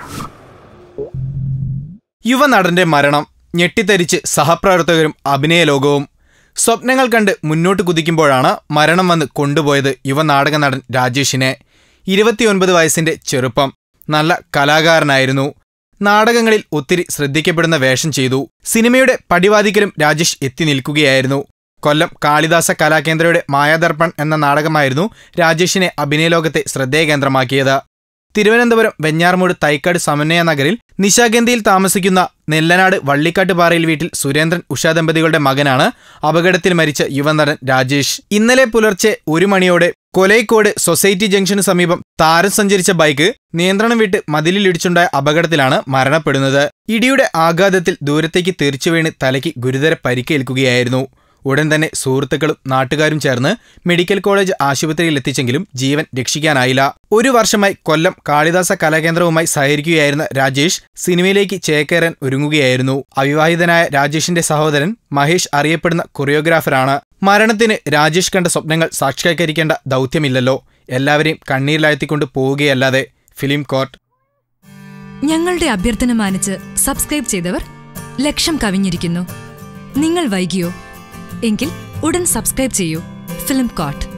യുവനടന്റെ മരണം ഞെട്ടിത്തരിച്ച് സഹപ്രവർത്തകരും അഭിനയ ലോകവും സ്വപ്നങ്ങൾ കണ്ട് മുന്നോട്ട് കുതിക്കുമ്പോഴാണ് മരണം വന്ന് കൊണ്ടുപോയത് യുവനാടക നടൻ രാജേഷിനെ ഇരുപത്തിയൊൻപത് വയസ്സിന്റെ ചെറുപ്പം നല്ല കലാകാരനായിരുന്നു നാടകങ്ങളിൽ ഒത്തിരി ശ്രദ്ധിക്കപ്പെടുന്ന വേഷം ചെയ്തു സിനിമയുടെ പടിവാതിക്കലും രാജേഷ് എത്തി നിൽക്കുകയായിരുന്നു കൊല്ലം കാളിദാസ കലാകേന്ദ്രയുടെ മായാദർപ്പൺ എന്ന നാടകമായിരുന്നു രാജേഷിനെ അഭിനയലോകത്തെ ശ്രദ്ധേയകേന്ദ്രമാക്കിയത് തിരുവനന്തപുരം വെഞ്ഞാറമൂട് തൈക്കാട് സമന്വയ നഗരിൽ നിശാഗന്ധിയിൽ താമസിക്കുന്ന നെല്ലനാട് വള്ളിക്കാട്ട് പാറയിൽ വീട്ടിൽ സുരേന്ദ്രൻ ഉഷ ദമ്പതികളുടെ മകനാണ് അപകടത്തിൽ മരിച്ച യുവനടൻ രാജേഷ് ഇന്നലെ പുലർച്ചെ ഒരു മണിയോടെ കൊലൈക്കോട് സൊസൈറ്റി ജംഗ്ഷന് സമീപം താരം സഞ്ചരിച്ച ബൈക്ക് നിയന്ത്രണം വിട്ട് മതിലിലിടിച്ചുണ്ടായ അപകടത്തിലാണ് മരണപ്പെടുന്നത് ഇടിയുടെ ആഘാതത്തിൽ ദൂരത്തേക്ക് തെറിച്ചു വീണ് തലയ്ക്ക് ഗുരുതര പരിക്കേൽക്കുകയായിരുന്നു ഉടൻ തന്നെ സുഹൃത്തുക്കളും നാട്ടുകാരും ചേർന്ന് മെഡിക്കൽ കോളേജ് ആശുപത്രിയിൽ എത്തിച്ചെങ്കിലും ജീവൻ രക്ഷിക്കാനായില്ല ഒരു വർഷമായി കൊല്ലം കാളിദാസ കലാകേന്ദ്രവുമായി സഹകരിക്കുകയായിരുന്ന രാജേഷ് സിനിമയിലേക്ക് ചേക്കേറാൻ ഒരുങ്ങുകയായിരുന്നു അവിവാഹിതനായ രാജേഷിന്റെ സഹോദരൻ മഹേഷ് അറിയപ്പെടുന്ന കൊറിയോഗ്രാഫറാണ് മരണത്തിന് രാജേഷ് കണ്ട സ്വപ്നങ്ങൾ സാക്ഷാത്കരിക്കേണ്ട ദൗത്യമില്ലല്ലോ എല്ലാവരെയും കണ്ണീരിലാഴ്ത്തിക്കൊണ്ട് പോവുകയല്ലാതെ ഫിലിം കോർട്ട് ഞങ്ങളുടെ അഭ്യർത്ഥന മാനിച്ച് സബ്സ്ക്രൈബ് ചെയ്തവർ ലക്ഷം കവിഞ്ഞിരിക്കുന്നു നിങ്ങൾ വൈകിയോ എങ്കിൽ ഉടൻ സബ്സ്ക്രൈബ് ചെയ്യൂ ഫിലിം കോട്ട്